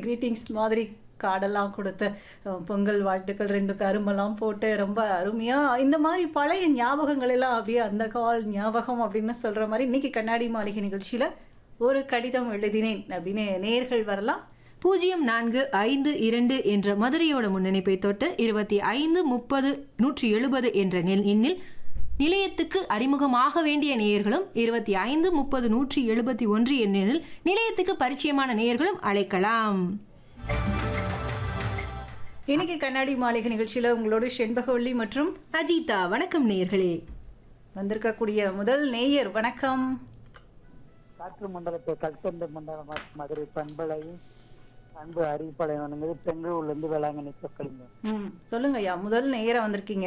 Greetings மாதிரி கார்டெல்லாம் கொடுத்து அஹ், பொங்கல் வாழ்த்துக்கள் ரெண்டு கரும்பெல்லாம் போட்டு ரொம்ப அருமையாக இந்த மாதிரி பழைய ஞாபகங்கள் எல்லாம் அப்படியே அந்த கால் ஞாபகம் அப்படின்னு சொல்கிற மாதிரி இன்னைக்கு கண்ணாடி மாளிகை நிகழ்ச்சியில் ஒரு கடிதம் எழுதினேன் அப்படின்னு நேர்கள் வரலாம் பூஜ்ஜியம் நான்கு ஐந்து இரண்டு என்ற மதுரையோட முன்னணிப்பை தொட்டு இருபத்தி ஐந்து முப்பது நூற்றி எழுபது என்ற நெல் எண்ணில் நிலையத்துக்கு அறிமுகமாக வேண்டிய நேயர்களும் இருபத்தி ஐந்து முப்பது நூற்றி எழுபத்தி ஒன்று எண்ணில் நிலையத்துக்கு பரிச்சயமான நேயர்களும் அழைக்கலாம் இன்னைக்கு கண்ணாடி மாளிகை நிகழ்ச்சியில் உங்களோட செண்பகவள்ளி மற்றும் அஜிதா வணக்கம் நேயர்களே வந்திருக்கக்கூடிய முதல் நேயர் வணக்கம் காற்று மண்டலத்தை கல்கண்டு மண்டலம் மதுரை பண்பலை அன்பு அறிவிப்பாளையம் பெங்களூர்ல இருந்து வேளாங்கண்ணி சொற்களிங்க ம் சொல்லுங்க ஐயா முதல் நேயரா வந்திருக்கீங்க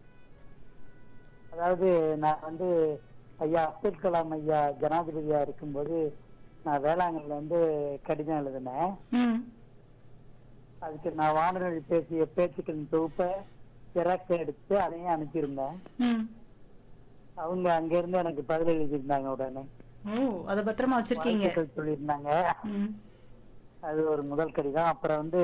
அதாவது நான் வந்து ஐயா அப்துல் கலாம் ஐயா ஜனாதிபதியா இருக்கும்போது நான் வேளாங்கண்ணில வந்து கடிதம் எழுதினேன் ம் அதுக்கு நான் வானொலி பேசிய பேச்சுக்களின் தொகுப்பை சிறக்க எடுத்து அதையும் அனுப்பியிருந்தேன் ம் அவங்க அங்கிருந்து எனக்கு பதில் எழுதியிருந்தாங்க உடனே ஓ அதை பத்திரமா வச்சிருக்கீங்க வாழ்த்துக்கள் சொல்லியிருந்தாங்க ம் அது ஒரு முதல் கடிதம் அப்புறம் வந்து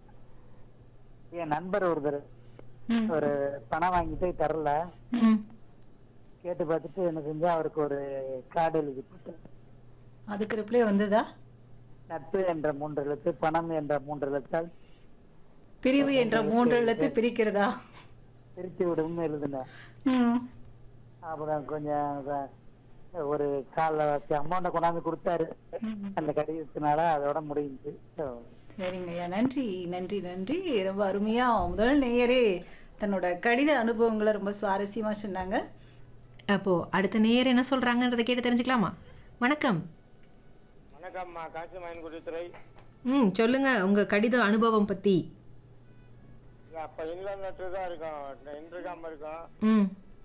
என் நண்பர் ஒருத்தர் ம் ஒரு பணம் வாங்கிட்டு தரல ம் கேட்டு பார்த்துட்டு என்ன செஞ்சா அவருக்கு ஒரு கார்டு எழுதி போட்டேன் அதுக்கு ரிப்ளை வந்ததா நட்பு என்ற மூன்று எழுத்து பணம் என்ற மூன்று எழுத்தால் பிரிவு என்ற மூன்று எழுத்து பிரிக்கிறதா பிரித்து விடும்னு எழுதினேன் ம் அப்புறம் கொஞ்சம் வ- ஒரு கால அமௌண்ட்டை கொண்டாந்து கொடுத்தாரு அந்த கடிதத்தினால அதோட முடிஞ்சு So, சரிங்க ஐயா நன்றி நன்றி நன்றி ரொம்ப அருமையா முதல் நேயரே தன்னோட கடித அனுபவங்களை ரொம்ப சுவாரஸ்யமா சொன்னாங்க அப்போ அடுத்த நேயர் என்ன சொல்றாங்கன்றதை கேட்டு தெரிஞ்சுக்கலாமா வணக்கம் வணக்கம்மா காசி மயன்குடித்துறை ம் சொல்லுங்க உங்க கடித அனுபவம் பத்தி அப்போ இன்லர்நெட்டு தான் இருக்கும் இன்டர்காம் இருக்கும் ம்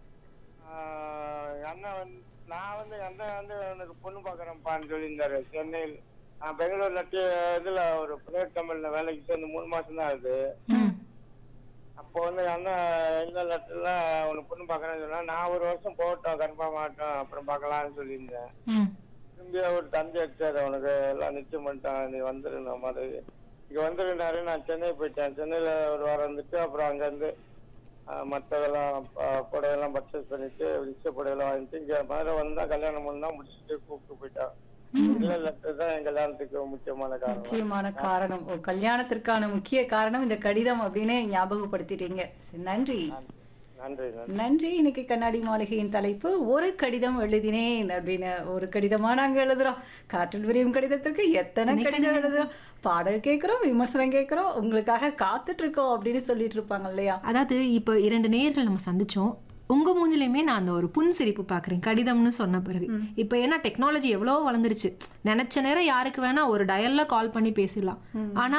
ஆஹ் எங்க அண்ணன் வந்து நான் வந்து எங்க அண்ணன் வந்து எனக்கு பொண்ணு பார்க்குறேன்ப்பான்னு சொல்லியிருந்தாரு சென்னையில் நான் பெங்களூர்ல டி- இதுல ஒரு பிரைவேட் கம்பெனில வேலைக்கு சேர்ந்து மூணு மாசம் தான் ஆகுது ம் அப்போ வந்து எங்க அண்ணன் இன்லர்நெட்ல உனக்கு பொண்ணு பார்க்குறேன்னு சொன்னா நான் ஒரு வருஷம் போகட்டும் கன்ஃபார்ம் ஆகட்டும் அப்புறம் பார்க்கலாம்னு சொல்லியிருந்தேன் ம் திரும்பி ஒரு தந்தை அடிச்சாரு உனக்கு எல்லாம் நிச்சயம் பண்ணிட்டான் நீ வந்துருந்த மாதிரி இங்க வந்துருந்தாரு நான் சென்னை போயிட்டேன் சென்னையில ஒரு வாரம் இருந்துட்டு அப்புறம் அங்க இருந்து ஆஹ், மத்ததெல்லாம் ஆஹ், புடவையெல்லாம் பர்ச்சேஸ் பண்ணிட்டு ரிச்ச புடவையெல்லாம் வாங்கிட்டு இங்க மதுரை வந்தா கல்யாணம் பண்ணா முடிச்சுட்டு கூப்பிட்டு போயிட்டான் இல்ல லெட்டர் தான் என் கல்யாணத்துக்கு முக்கியமான காரணம் முக்கியமான காரணம் ஓ கல்யாணத்திற்கான முக்கிய காரணம் இந்த கடிதம் அப்படின்னு ஞாபகப்படுத்திட்டீங்க சரி, நன்றி நன்றி நன்றி நன்றி இன்னைக்கு கண்ணாடி மாளிகையின் தலைப்பு ஒரு கடிதம் எழுதினேன் அப்படின்னு ஒரு கடிதமா நாங்க எழுதுறோம் காற்றில் விரியும் கடிதத்திற்கு எத்தனை கடிதம் எழுதுறோம் பாடல் கேட்கிறோம் விமர்சனம் கேட்கிறோம் உங்களுக்காக காத்துட்டு இருக்கோம் அப்படின்னு சொல்லிட்டு இருப்பாங்க இல்லையா அதாவது இப்போ இரண்டு நேயர்கள் நம்ம சந்திச்சோம் உங்க மூஞ்சிலையுமே நான் அந்த ஒரு புன் சிரிப்பு பாக்குறேன் கடிதம்னு சொன்ன பிறகு இப்போ ஏன்னா டெக்னாலஜி எவ்வளோ வளர்ந்துருச்சு நினைச்ச நேரம் யாருக்கு வேணா ஒரு டயல்ல கால் பண்ணி பேசிடலாம் ஆனா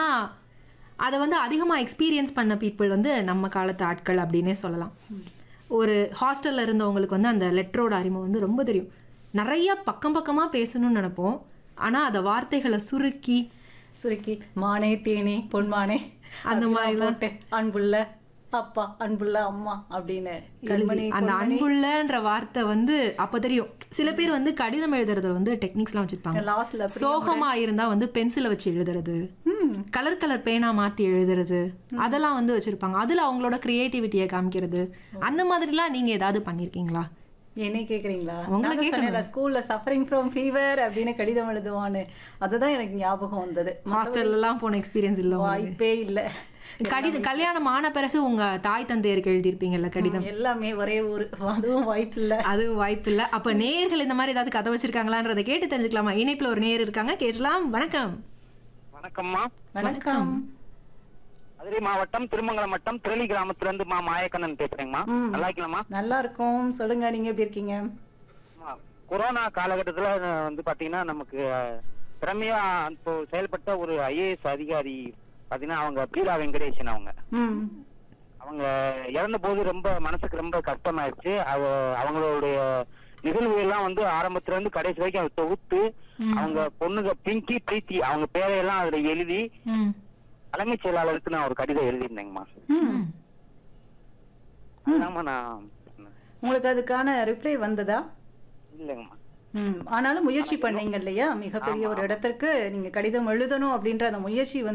அதை வந்து அதிகமாக எக்ஸ்பீரியன்ஸ் பண்ண பீப்புள் வந்து நம்ம காலத்து ஆட்கள் அப்படின்னே சொல்லலாம் ஒரு ஹாஸ்டல்ல இருந்தவங்களுக்கு வந்து அந்த லெட்டரோட அறிமுகம் வந்து ரொம்ப தெரியும் நிறைய பக்கம் பக்கமாக பேசணும்னு நினைப்போம் ஆனா அதை வார்த்தைகளை சுருக்கி சுருக்கி மானே தேனே பொன்மானே அந்த அப்படிலாம் மாதிரிலாம் போட்டு அன்புள்ள அப்பா அன்புள்ள அம்மா அப்படின்னு கண்மணி அந்த பொன்மணி அன்புள்ளன்ற வார்த்தை வந்து அப்ப தெரியும் சில பேர் வந்து கடிதம் எழுதுறதுல வந்து டெக்னிக்ஸ்லாம் வச்சிருப்பாங்க லாஸ்ட்ல சோகமா இருந்தா வந்து பென்சிலை வச்சு எழுதுறது ம் கலர் கலர் பேனா மாத்தி எழுதுறது அதெல்லாம் வந்து வச்சிருப்பாங்க அதுல அவங்களோட கிரியேட்டிவிட்டியை காமிக்கிறது அந்த மாதிரிலாம் நீங்க ஏதாவது பண்ணிருக்கீங்களா என்னை கேக்குறீங்களா உங்களை நான் சொன்னேன்ல ஸ்கூல்ல சஃபரிங் ஃப்ரம் ஃபீவர் அப்படின்னு கடிதம் எழுதுவான்னு அதுதான் எனக்கு ஞாபகம் வந்தது ஹாஸ்டல்ல எல்லாம் போன எக்ஸ்பீரியன்ஸ் இல்ல உங்களுக்கு? வாய்ப்பே இல்ல கடிதம் கல்யாணம் ஆன பிறகு உங்க தாய் தந்தையருக்கு எழுதியிருப்பீங்கல்ல கடிதம் எல்லாமே ஒரே ஊரு அதுவும் வாய்ப்பு இல்ல அதுவும் வாய்ப்பு இல்ல அப்ப நேயர்கள் இந்த மாதிரி ஏதாவது கதை வச்சிருக்காங்களான்றதை கேட்டு தெரிஞ்சுக்கலாமா இணைப்புல ஒரு நேயர் இருக்காங்க கேட்டலாம் வணக்கம் வணக்கம்மா வணக்கம் மதுரை மாவட்டம் திருமங்கலம் வட்டம் திரளி கிராமத்துல இருந்து மா மாயக்கண்ணன் பேசுறேங்கம்மா ம். நல்லா இருக்கலாமா நல்லா இருக்கும் சொல்லுங்க நீங்க எப்படி இருக்கீங்க ஆமா. கொரோனா காலகட்டத்துல அஹ், வந்து பாத்தீங்கன்னா நமக்கு அஹ், திறமையா இப்போ செயல்பட்ட ஒரு ஐஏஎஸ் அதிகாரி பாத்தீங்கன்னா அவங்க பீலா வெங்கடேசன் அவங்க ம் அவங்க இறந்த போது ரொம்ப மனசுக்கு ரொம்ப கஷ்டமாயிருச்சு அவ அவங்களுடைய நிகழ்வு எல்லாம் வந்து ஆரம்பத்துல இருந்து கடைசி வரைக்கும் அதை தொகுத்து அவங்க பொண்ணுங்க பிங்கி பிரீத்தி அவங்க பேரையெல்லாம் அதுல எழுதி ம் தலைமைச் செயலாளருக்கு நான் ஒரு கடிதம் எழுதியிருந்தேங்கம்மா ம் அதாம்மா நான் உங்களுக்கு அதுக்கான ரிப்ளை வந்ததா இல்லைங்கம்மா ம் ஆனாலும் முயற்சி பண்ணீங்க இல்லையா மிகப்பெரிய ஒரு இடத்திற்கு நீங்க கடிதம் எழுதணும் அப்படின்ற அந்த முயற்சி வந்து